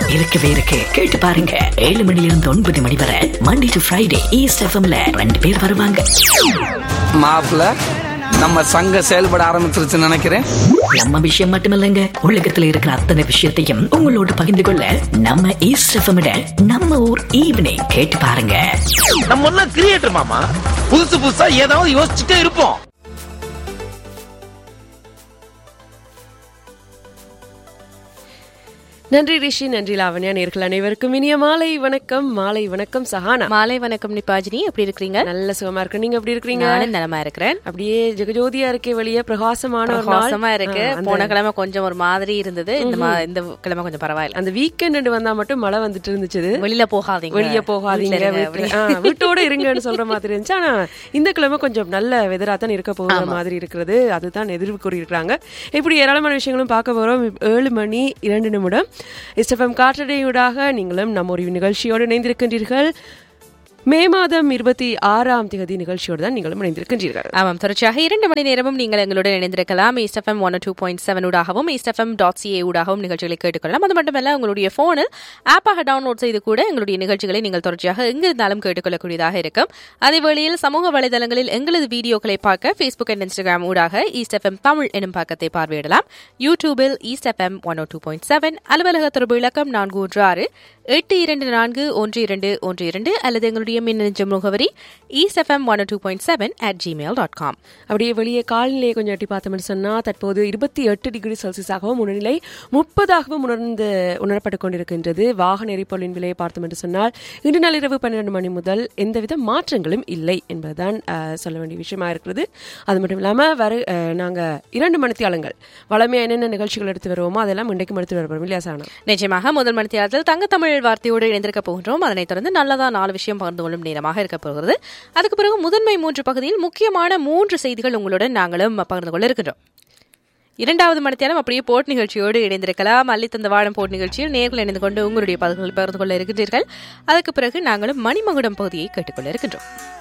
இருக்கவே இருக்கு கேட்டு பாருங்க ஏழு மணில இருந்து ஒன்பது மணி வரை மண்டே டு ஃப்ரைடே ஈஸ்ட் எஃப்எம்ல ரெண்டு பேர் வருவாங்க மாப்பிள்ள நம்ம சங்கம் செயல்பட ஆரம்பிச்சிருச்சுன்னு நினைக்கிறேன் நம்ம விஷயம் மட்டுமில்லைங்க உலகத்துல இருக்கிற அத்தனை விஷயத்தையும் உங்களோட பகிர்ந்து கொள்ள நம்ம ஈஸ்ட் எஃப்எம் நம்ம ஊர் ஈவினிங் கேட்டு பாருங்க நம்ம எல்லாம் கிரியேட்டர் மாமா புதுசு புதுசா ஏதாவது யோசிச்சுட்டே இருப்போம் நன்றி ரிஷி நன்றி லாவண்யா நேர்கள் அனைவருக்கும் இனிய மாலை வணக்கம் மாலை வணக்கம் சஹானா மாலை வணக்கம் நிபாஜினி எப்படி இருக்கிறீங்க நல்ல சுகமா இருக்கு நீங்க எப்படி இருக்கிறீங்க நானும் நலமா இருக்கிறேன் அப்படியே ஜெகஜோதியா இருக்கே வெளியே பிரகாசமான ஒரு நாள் பிரகாசமா இருக்கு ஆ, அந்த- போன கிழமை கொஞ்சம் ஒரு மாதிரி இருந்தது இந்த மா- இந்த கிழமை கொஞ்சம் பரவாயில்ல அந்த வீக்கெண்ட் வந்தா மட்டும் மழை வந்துட்டு இருந்துச்சு வெளியில போகாதீங்க வெளிய போகாதீங்க வீட்ல இருங்க, வீட்டுல- ஆ, வீட்டோட இருங்கன்னு சொல்ற மாதிரி இருந்துச்சு ஆனா இந்த கிழமை கொஞ்சம் நல்ல வெதரா தான் இருக்க போகிற மாதிரி இருக்கிறது அதுதான் எதிர்வு கூறியிருக்கிறாங்க இப்படி ஏராளமான விஷயங்களும் பார்க்க போறோம் ஏழு மணி இரண்டு நிமிடம் எஸ்எஃப்எம் காற்றடையூடாக நீங்களும் நம்ம ஒரு நிகழ்ச்சியோடு இணைந்திருக்கின்றீர்கள் மே மாதம் இருபத்தி ஆறாம் தேதி நிகழ்ச்சியோடு தான் நீங்களும் இணைந்திருக்கின்றீர்கள் ஆமாம் தொடர்ச்சியாக இரண்டு மணி நேரமும் நீங்கள் எங்களுடன் இணைந்திருக்கலாம் East FM one two point seven ஊடாகவும் ஈஸ்டஃபம் டாட் சிஏ ஊடாகவும் நிகழ்ச்சிகளை கேட்டுக்கொள்ளலாம் அது மட்டுமல்ல உங்களுடைய போனில் ஆப்பாக டவுன்லோட் செய்து கூட எங்களுடைய நிகழ்ச்சிகளை நீங்கள் தொடர்ச்சியாக எங்கிருந்தாலும் கேட்டுக்கொள்ளக்கூடியதாக இருக்கும் அதே வேளையில் சமூக வலைதளங்களில் எங்களது வீடியோக்களை பார்க்க ஃபேஸ்புக் அண்ட் இன்ஸ்டாகிராம் ஊடாக ஈஸ்டஃபம் தமிழ் எனும் பக்கத்தை பார்வையிடலாம் யூடியூபில் East FM one two point seven அலுவலக தொடர்பு இலக்கம் நான்கு ஒன்று ஆறு எட்டு இரண்டு நான்கு ஒன்று இரண்டு ஒன்று இரண்டு அல்லது எங்களுடைய மின்னஞ்சல் முகவரி East FM one two point seven at Gmail dot com அப்படியே வெளியே காலநிலையை கொஞ்சம் எட்டி பார்த்தோம்னு சொன்னா தற்போது இருபத்தி எட்டு டிகிரி செல்சியஸாகவும் உணர்நிலை முப்பதாகவும் உணர்ந்து உணரப்பட்டுக் கொண்டிருக்கின்றது வாகன எரிபொருளின் விலையை பார்த்தோம் என்று சொன்னால் இன்று நள்ளிரவு பன்னிரண்டு மணி முதல் எந்தவித மாற்றங்களும் இல்லை என்பதுதான் அஹ், சொல்ல வேண்டிய விஷயமா இருக்கிறது அது மட்டும் இல்லாம வர அஹ், நாங்க இரண்டு மணித்தியாலங்கள் வளமையா என்னென்ன நிகழ்ச்சிகள் எடுத்து வருவோமோ அதெல்லாம் இன்றைக்கும் எடுத்து வருவோம் இல்லையா சாணா நிச்சயமாக முதல் மணித்தியாளத்தில் தங்கத்தமிழ் வார்த்தையோடு இணைந்திருக்க போகின்றோம் அதனைத் தொடர்ந்து நல்லதா நாலு விஷயம் பகிர்ந்து கொள்ளும் நேரமாக இருக்க போகிறது அதுக்கு பிறகு முதன்மை மூன்று பகுதியில் முக்கியமான மூன்று செய்திகள் உங்களுடன் நாங்களும் பகிர்ந்து கொள்ள இருக்கின்றோம் இரண்டாவது மணித்தியாலம் அப்படியே போட் நிகழ்ச்சியோடு இணைந்திருக்கலாம் அள்ளி தந்த வாழம் போட் நிகழ்ச்சியில் நேர்கள் இணைந்து கொண்டு உங்களுடைய பதில்களை பகிர்ந்து கொள்ள இருக்கின்றீர்கள் அதுக்கு பிறகு நாங்களும் மணிமகுடம் பகுதியை கேட்டுக்கொள்ள இருக்கின்றோம்